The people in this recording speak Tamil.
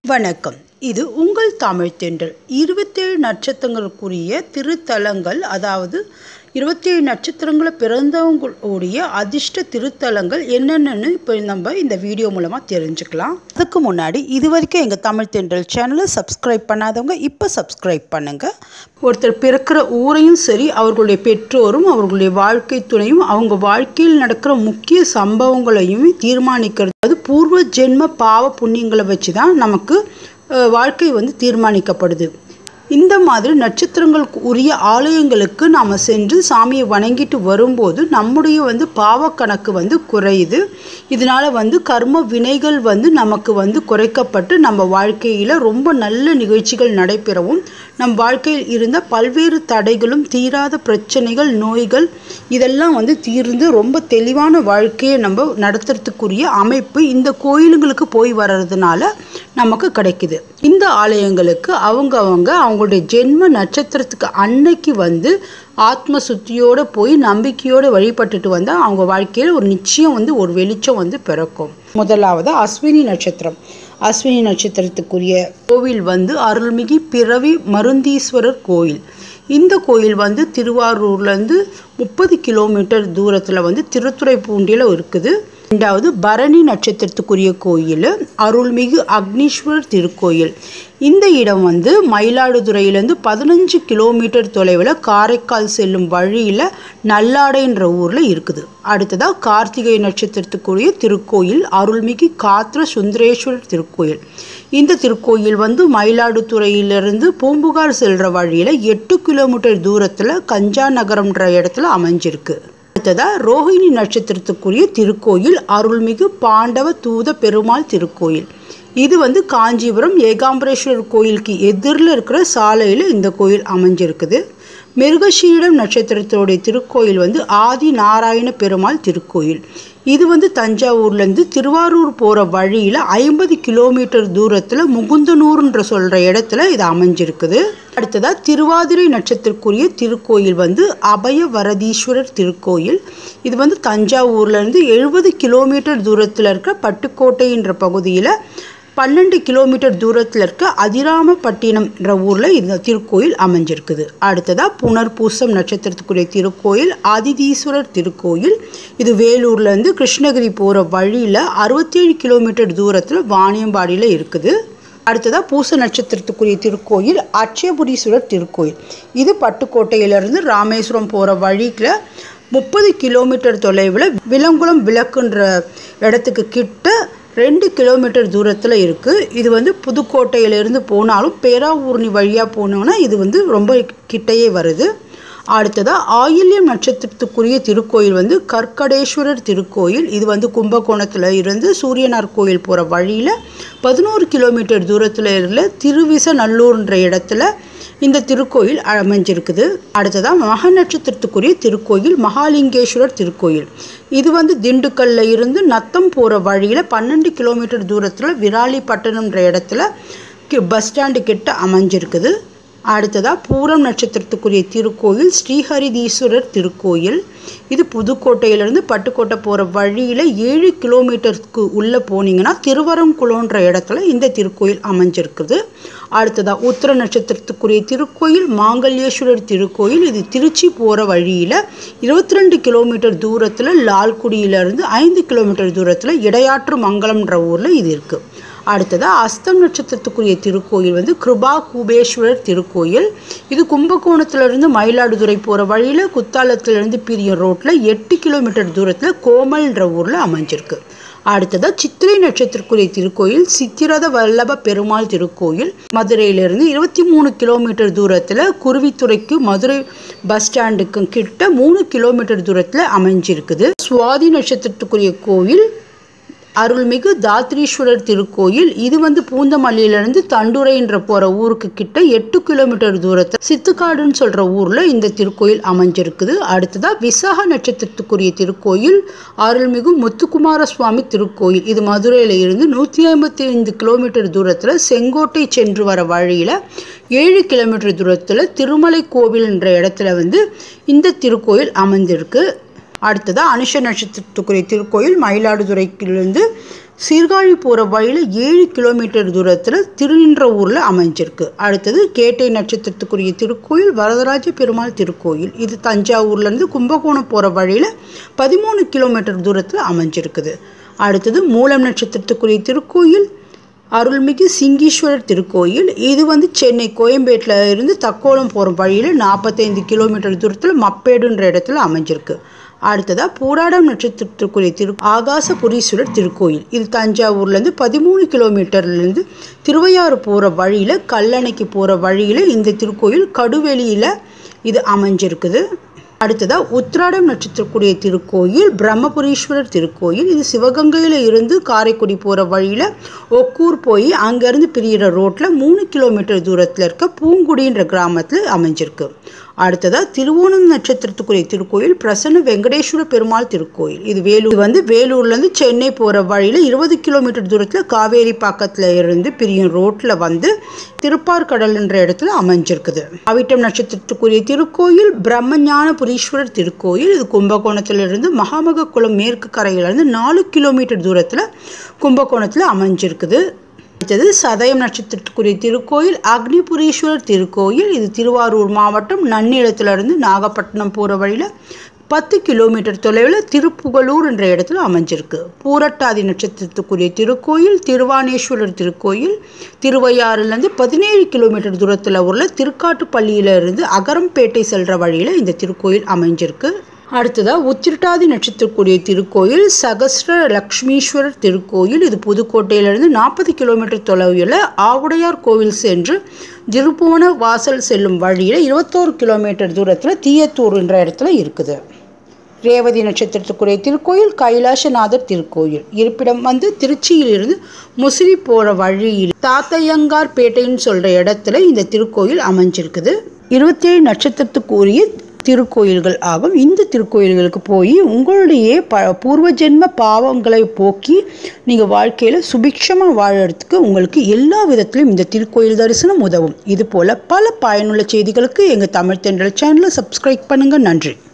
வணக்கம் இது உங்கள் தமிழ் தென்றல் இருபத்தேழு நட்சத்திரங்களுக்குரிய திருத்தலங்கள் அதாவது இருபத்தேழு நட்சத்திரங்களை பிறந்தவங்களுடைய அதிர்ஷ்ட திருத்தலங்கள் என்னென்னு இப்போ நம்ம இந்த வீடியோ மூலமாக தெரிஞ்சுக்கலாம் அதுக்கு முன்னாடி இது வரைக்கும் எங்கள் தமிழ் தென்றல் சேனலை சப்ஸ்கிரைப் பண்ணாதவங்க இப்போ சப்ஸ்கிரைப் பண்ணுங்கள் ஒருத்தர் பிறக்கிற ஊரையும் சரி அவர்களுடைய பெற்றோரும் அவர்களுடைய வாழ்க்கை துணையும் அவங்க வாழ்க்கையில் நடக்கிற முக்கிய சம்பவங்களையும் தீர்மானிக்கிறது அது பூர்வ ஜென்ம பாவ புண்ணியங்களை வச்சு தான் நமக்கு அஹ், வாழ்க்கை வந்து தீர்மானிக்கப்படுது இந்த மாதிரி நட்சத்திரங்களுக்கு உரிய ஆலயங்களுக்கு நாம் சென்று சாமியை வணங்கிட்டு வரும்போது நம்முடைய வந்து பாவக்கணக்கு வந்து குறையுது இதனால் வந்து கர்ம வினைகள் வந்து நமக்கு வந்து குறைக்கப்பட்டு நம்ம வாழ்க்கையில் ரொம்ப நல்ல நிகழ்ச்சிகள் நடைபெறவும் நம் வாழ்க்கையில் இருந்த பல்வேறு தடைகளும் தீராத பிரச்சனைகள் நோய்கள் இதெல்லாம் வந்து தீர்ந்து ரொம்ப தெளிவான வாழ்க்கையை நம்ம நடத்துறதுக்குரிய அமைப்பு இந்த கோயிலுங்களுக்கு போய் வர்றதுனால நமக்கு கிடைக்குது இந்த ஆலயங்களுக்கு அவங்க அவங்க அவங்களுடைய ஜென்ம நட்சத்திரத்துக்கு அன்னைக்கு வந்து ஆத்ம சுத்தியோட போய் நம்பிக்கையோடு வழிபட்டுட்டு வந்தால் அவங்க வாழ்க்கையில் ஒரு நிச்சயம் வந்து ஒரு வெளிச்சம் வந்து பிறக்கும் முதலாவது அஸ்வினி நட்சத்திரம் அஸ்வினி நட்சத்திரத்துக்குரிய கோவில் வந்து அருள்மிகு பிறவி மருந்தீஸ்வரர் கோயில் இந்த கோயில் வந்து திருவாரூர்லேருந்து முப்பது கிலோமீட்டர் தூரத்தில் வந்து திருத்துறைப்பூண்டியில் இருக்குது ரெண்டாவது பரணி நட்சத்திரத்துக்குரிய கோயில் அருள்மிகு அக்னீஸ்வரர் திருக்கோயில் இந்த இடம் வந்து மயிலாடுதுறையிலேருந்து பதினஞ்சு கிலோமீட்டர் தொலைவில் காரைக்கால் செல்லும் வழியில் நல்லாடைன்ற ஊரில் இருக்குது அடுத்ததாக கார்த்திகை நட்சத்திரத்துக்குரிய திருக்கோயில் அருள்மிகு காத்திர சுந்தரேஸ்வரர் திருக்கோயில் இந்த திருக்கோயில் வந்து மயிலாடுதுறையிலிருந்து பூம்புகார் செல்கிற வழியில் எட்டு கிலோமீட்டர் தூரத்தில் கஞ்சா நகரம்ன்ற இடத்துல அமைஞ்சிருக்கு அடுத்ததா ரோஹிணி நட்சத்திரத்துக்குரிய திருக்கோயில் அருள்மிகு பாண்டவ தூத பெருமாள் திருக்கோயில் இது வந்து காஞ்சிபுரம் ஏகாம்பரேஸ்வரர் கோயிலுக்கு எதிரில் இருக்கிற சாலையில் இந்த கோயில் அமைஞ்சிருக்குது மிருகஷீடம் நட்சத்திரத்தோடைய திருக்கோயில் வந்து ஆதி நாராயண பெருமாள் திருக்கோயில் இது வந்து தஞ்சாவூர்லேருந்து திருவாரூர் போகிற வழியில் ஐம்பது கிலோமீட்டர் தூரத்தில் முகுந்தனூர்ன்ற சொல்கிற இடத்துல இது அமைஞ்சிருக்குது அடுத்ததாக திருவாதிரை நட்சத்திரக்குரிய திருக்கோயில் வந்து அபய வரதீஸ்வரர் திருக்கோயில் இது வந்து தஞ்சாவூர்லேருந்து எழுபது கிலோமீட்டர் தூரத்தில் இருக்க பட்டுக்கோட்டைன்ற பகுதியில் பன்னெண்டு கிலோமீட்டர் தூரத்தில் இருக்க அதிராமப்பட்டினம்ன்ற ஊரில் இந்த திருக்கோயில் அமைஞ்சிருக்குது அடுத்ததாக புனர்பூசம் நட்சத்திரத்துக்குரிய திருக்கோயில் ஆதிதீஸ்வரர் திருக்கோயில் இது வேலூர்லேருந்து கிருஷ்ணகிரி போகிற வழியில் அறுபத்தேழு கிலோமீட்டர் தூரத்தில் வாணியம்பாடியில் இருக்குது அடுத்ததாக பூச நட்சத்திரத்துக்குரிய திருக்கோயில் அட்சயபுரீஸ்வரர் திருக்கோயில் இது பட்டுக்கோட்டையிலிருந்து ராமேஸ்வரம் போகிற வழியில் முப்பது கிலோமீட்டர் தொலைவில் விலங்குளம் விளக்குன்ற இடத்துக்கு கிட்ட ரெண்டு கிலோமீட்டர் தூரத்தில் இருக்குது இது வந்து புதுக்கோட்டையிலேருந்து போனாலும் பேராவூர்ணி வழியாக போனோன்னா இது வந்து ரொம்ப கிட்டையே வருது அடுத்ததாக ஆயில்யம் நட்சத்திரத்துக்குரிய திருக்கோயில் வந்து கற்கடேஸ்வரர் திருக்கோயில் இது வந்து கும்பகோணத்தில் இருந்து சூரியனார் கோயில் போகிற வழியில் பதினோரு கிலோமீட்டர் தூரத்தில் இருந்த திருவிசநல்லூர்ன்ற இடத்துல இந்த திருக்கோயில் அமைஞ்சிருக்குது அடுத்ததாக மக நட்சத்திரத்துக்குரிய திருக்கோயில் மகாலிங்கேஸ்வரர் திருக்கோயில் இது வந்து திண்டுக்கல்ல இருந்து நத்தம் போகிற வழியில் பன்னெண்டு கிலோமீட்டர் தூரத்தில் விராலிப்பட்டினம்ன்ற இடத்துல கி- பஸ் ஸ்டாண்டு கிட்ட அமைஞ்சிருக்குது அடுத்ததாக பூரம் நட்சத்திரத்துக்குரிய திருக்கோயில் ஸ்ரீஹரிதீஸ்வரர் திருக்கோயில் இது புதுக்கோட்டையிலேருந்து பட்டுக்கோட்டை போகிற வழியில் ஏழு கிலோமீட்டருக்கு உள்ளே போனீங்கன்னா திருவரங்குளம்ன்ற இடத்துல இந்த திருக்கோயில் அமைஞ்சிருக்குது அடுத்ததாக உத்திர நட்சத்திரத்துக்குரிய திருக்கோயில் மாங்கல்யேஸ்வரர் திருக்கோயில் இது திருச்சி போகிற வழியில் இருபத்தி ரெண்டு கிலோமீட்டர் தூரத்தில் லால்குடியிலேருந்து ஐந்து கிலோமீட்டர் தூரத்தில் இடையாற்று மங்கலம்ன்ற ஊரில் இது இருக்குது அடுத்ததாக அஸ்தம் நட்சத்திரத்துக்குரிய திருக்கோயில் வந்து கிருபா கூபேஸ்வரர் திருக்கோயில் இது கும்பகோணத்திலிருந்து மயிலாடுதுறை போகிற வழியில் குத்தாலத்திலிருந்து பிரியும் ரோட்டில் எட்டு கிலோமீட்டர் தூரத்தில் கோமல்ன்ற ஊரில் அமைஞ்சிருக்கு அடுத்ததாக சித்திரை நட்சத்திரக்குரிய திருக்கோயில் சித்திரத வல்லப பெருமாள் திருக்கோயில் மதுரையிலிருந்து இருபத்தி மூணு கிலோமீட்டர் தூரத்தில் குருவித்துறைக்கு மதுரை பஸ் ஸ்டாண்டுக்கு கிட்ட மூணு கிலோமீட்டர் தூரத்தில் அமைஞ்சிருக்குது சுவாதி நட்சத்திரத்துக்குரிய கோவில் அருள்மிகு தாத்ரீஸ்வரர் திருக்கோயில் இது வந்து பூந்தமல்லியிலிருந்து தண்டுரைன்ற போகிற ஊருக்கு கிட்ட எட்டு கிலோமீட்டர் தூரத்தில் சித்துக்காடுன்னு சொல்கிற ஊரில் இந்த திருக்கோயில் அமைஞ்சிருக்குது அடுத்ததாக விசாக நட்சத்திரத்துக்குரிய திருக்கோயில் அருள்மிகு முத்துக்குமார சுவாமி திருக்கோயில் இது மதுரையில் இருந்து நூற்றி ஐம்பத்தி ஐந்து கிலோமீட்டர் தூரத்தில் செங்கோட்டை சென்று வர வழியில் ஏழு கிலோமீட்டர் தூரத்தில் திருமலை கோவில்ன்ற இடத்துல வந்து இந்த திருக்கோயில் அமைந்திருக்கு அடுத்ததாக அனுஷ நட்சத்திரத்துக்குரிய திருக்கோயில் மயிலாடுதுறையிலிருந்து சீர்காழி போகிற வழியில் ஏழு கிலோமீட்டர் தூரத்தில் திருநின்ற ஊரில் அமைஞ்சிருக்கு அடுத்தது கேட்டை நட்சத்திரத்துக்குரிய திருக்கோயில் வரதராஜ பெருமாள் திருக்கோயில் இது தஞ்சாவூர்லேருந்து கும்பகோணம் போகிற வழியில் பதிமூணு கிலோமீட்டர் தூரத்தில் அமைஞ்சிருக்குது அடுத்தது மூலம் நட்சத்திரத்துக்குரிய திருக்கோயில் அருள்மிகு சிங்கீஸ்வரர் திருக்கோயில் இது வந்து சென்னை கோயம்பேட்டில் இருந்து தக்கோலம் போகிற வழியில் நாற்பத்தைந்து கிலோமீட்டர் தூரத்தில் மப்பேடுன்ற இடத்துல அமைஞ்சிருக்கு அடுத்ததாக பூராடம் நட்சத்திரத்துக்குரிய திரு ஆகாசபுரீஸ்வரர் திருக்கோயில் இது தஞ்சாவூர்லேருந்து பதிமூணு கிலோமீட்டர்லேருந்து திருவையாறு போகிற வழியில் கல்லணைக்கு போகிற வழியில் இந்த திருக்கோயில் கடுவெளியில் இது அமைஞ்சிருக்குது அடுத்ததாக உத்ராடம் நட்சத்திரக்கூடிய திருக்கோயில் பிரம்மபுரீஸ்வரர் திருக்கோயில் இது சிவகங்கையில் இருந்து காரைக்குடி போகிற வழியில் ஒக்கூர் போய் அங்கேருந்து பிரியிற ரோட்டில் மூணு கிலோமீட்டர் தூரத்தில் இருக்க பூங்குடின்ற கிராமத்தில் அமைஞ்சிருக்கு அடுத்ததாக திருவோணம் நட்சத்திரத்துக்குரிய திருக்கோயில் பிரசன்ன வெங்கடேஸ்வர பெருமாள் திருக்கோயில் இது வேலூர் வந்து வேலூர்லேருந்து சென்னை போகிற வழியில் இருபது கிலோமீட்டர் தூரத்தில் காவேரி பாக்கத்தில் இருந்து பிரியும் ரோட்டில் வந்து திருப்பார்கடல் என்ற இடத்துல அமைஞ்சிருக்குது அவிட்டம் நட்சத்திரத்துக்குரிய திருக்கோயில் பிரம்மஞான புரீஸ்வரர் திருக்கோயில் இது கும்பகோணத்திலிருந்து மகாமகக்குளம் மேற்கு கரையிலிருந்து நாலு கிலோமீட்டர் தூரத்தில் கும்பகோணத்தில் அமைஞ்சிருக்குது அடுத்தது சதயம் நட்சத்திரத்துக்குரிய திருக்கோயில் அக்னிபுரீஸ்வரர் திருக்கோயில் இது திருவாரூர் மாவட்டம் நன்னிலத்திலிருந்து நாகப்பட்டினம் போகிற வழியில் பத்து கிலோமீட்டர் தொலைவில் திருப்புகலூர் என்ற இடத்துல அமைஞ்சிருக்கு பூரட்டாதி நட்சத்திரத்துக்குரிய திருக்கோயில் திருவானேஸ்வரர் திருக்கோயில் திருவையாறுலேருந்து பதினேழு கிலோமீட்டர் தூரத்தில் உள்ள திருக்காட்டுப்பள்ளியிலிருந்து அகரம்பேட்டை செல்கிற வழியில் இந்த திருக்கோயில் அமைஞ்சிருக்கு அடுத்ததாக உத்திரட்டாதி நட்சத்திரக்குரிய திருக்கோயில் சகஸ்ர லக்ஷ்மீஸ்வரர் திருக்கோயில் இது புதுக்கோட்டையிலிருந்து நாற்பது கிலோமீட்டர் தொலைவில் ஆவுடையார் கோவில் சென்று திருப்புவன வாசல் செல்லும் வழியில் இருபத்தோரு கிலோமீட்டர் தூரத்தில் தீயத்தூர் என்ற இடத்துல இருக்குது ரேவதி நட்சத்திரத்துக்குரிய திருக்கோயில் கைலாசநாதர் திருக்கோயில் இருப்பிடம் வந்து திருச்சியிலிருந்து முசிறி போகிற வழியில் தாத்தையங்கார் பேட்டைன்னு சொல்கிற இடத்துல இந்த திருக்கோயில் அமைஞ்சிருக்குது இருபத்தேழு நட்சத்திரத்துக்குரிய திருக்கோயில்கள் ஆகும் இந்த திருக்கோயில்களுக்கு போய் உங்களுடைய ப பூர்வ ஜென்ம பாவங்களை போக்கி நீங்கள் வாழ்க்கையில் சுபிக்ஷமாக வாழறதுக்கு உங்களுக்கு எல்லா விதத்திலும் இந்த திருக்கோயில் தரிசனம் உதவும் இது போல் பல பயனுள்ள செய்திகளுக்கு எங்கள் தமிழ் தென்றல் சேனலை சப்ஸ்கிரைப் பண்ணுங்கள் நன்றி